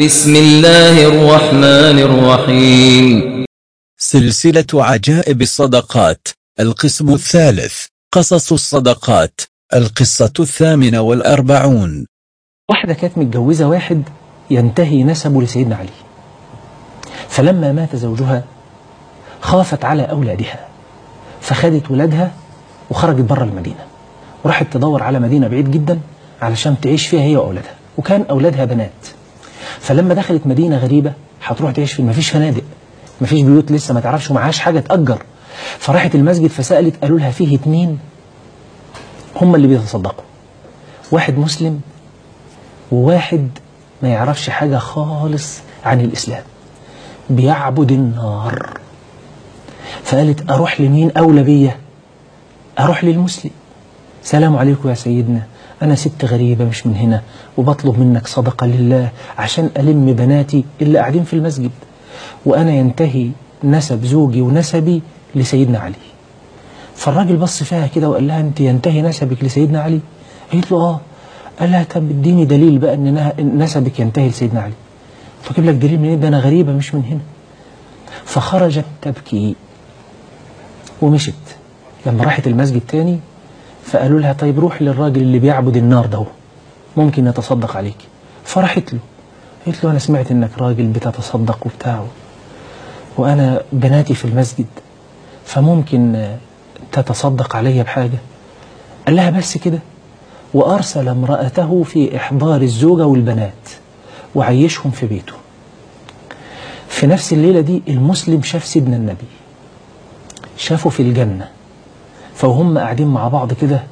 بسم الله الرحمن الرحيم سلسلة عجائب الصدقات القسم الثالث قصص الصدقات القصة الثامنة والأربعون واحدة كانت متجوزة واحد ينتهي نسبه لسيدنا علي فلما مات زوجها خافت على أولادها فخدت ولادها وخرجت بره المدينة وراحت تدور على مدينة بعيد جدا علشان تعيش فيها هي وأولادها وكان أولادها بنات فلما دخلت مدينة غريبة هتروح تعيش في مفيش فنادق مفيش بيوت لسه ما تعرفش ومعهاش حاجة تأجر فراحت المسجد فسألت قالوا لها فيه اتنين هم اللي بيتصدقوا واحد مسلم وواحد ما يعرفش حاجة خالص عن الإسلام بيعبد النار فقالت أروح لمين أولى بيا أروح للمسلم سلام عليكم يا سيدنا أنا ست غريبة مش من هنا وبطلب منك صدقة لله عشان ألم بناتي اللي قاعدين في المسجد وأنا ينتهي نسب زوجي ونسبي لسيدنا علي فالراجل بص فيها كده وقال لها أنت ينتهي نسبك لسيدنا علي قالت له آه قال لها طب اديني دليل بقى ان نسبك ينتهي لسيدنا علي فجيب لك دليل منين ده انا غريبه مش من هنا فخرجت تبكي ومشت لما راحت المسجد تاني فقالوا لها طيب روح للراجل اللي بيعبد النار ده ممكن يتصدق عليك فراحت له قالت له انا سمعت انك راجل بتتصدق وبتاع وانا بناتي في المسجد فممكن تتصدق عليا بحاجه قال لها بس كده وأرسل امرأته في إحضار الزوجة والبنات وعيشهم في بيته في نفس الليلة دي المسلم شاف سيدنا النبي شافه في الجنة فهم قاعدين مع بعض كده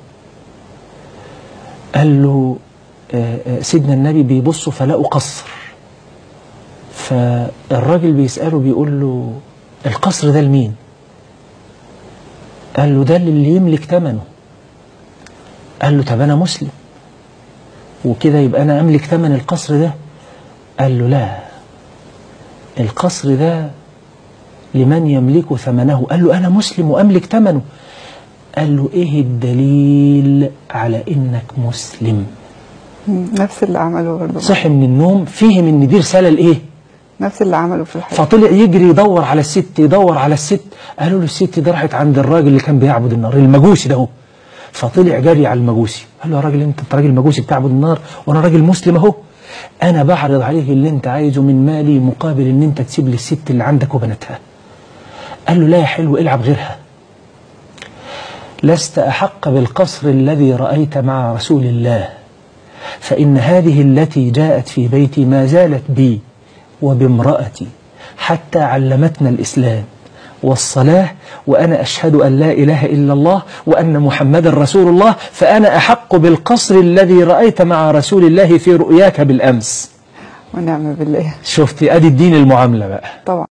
قال له سيدنا النبي بيبصوا فلقوا قصر فالراجل بيسأله بيقول له القصر ده لمين قال له ده اللي يملك ثمنه قال له طب أنا مسلم وكده يبقى أنا أملك ثمن القصر ده قال له لا القصر ده لمن يملك ثمنه قال له أنا مسلم وأملك ثمنه قال له إيه الدليل على إنك مسلم نفس اللي عمله برضه صحي من النوم فهم إن دي رسالة لإيه نفس اللي عمله في الحياة فطلع يجري يدور على الست يدور على الست قالوا له الست دي راحت عند الراجل اللي كان بيعبد النار المجوسي ده هو فطلع جري على المجوسي قال له يا راجل انت انت راجل مجوسي بتعبد النار وانا راجل مسلم اهو انا بعرض عليك اللي انت عايزه من مالي مقابل ان انت تسيب لي الست اللي عندك وبناتها قال له لا يا حلو العب غيرها لست احق بالقصر الذي رايت مع رسول الله فان هذه التي جاءت في بيتي ما زالت بي وبامراتي حتى علمتنا الاسلام والصلاة وأنا أشهد أن لا إله إلا الله وأن محمد رسول الله فأنا أحق بالقصر الذي رأيت مع رسول الله في رؤياك بالأمس ونعم بالله شفتي أدي الدين المعاملة بقى طبعا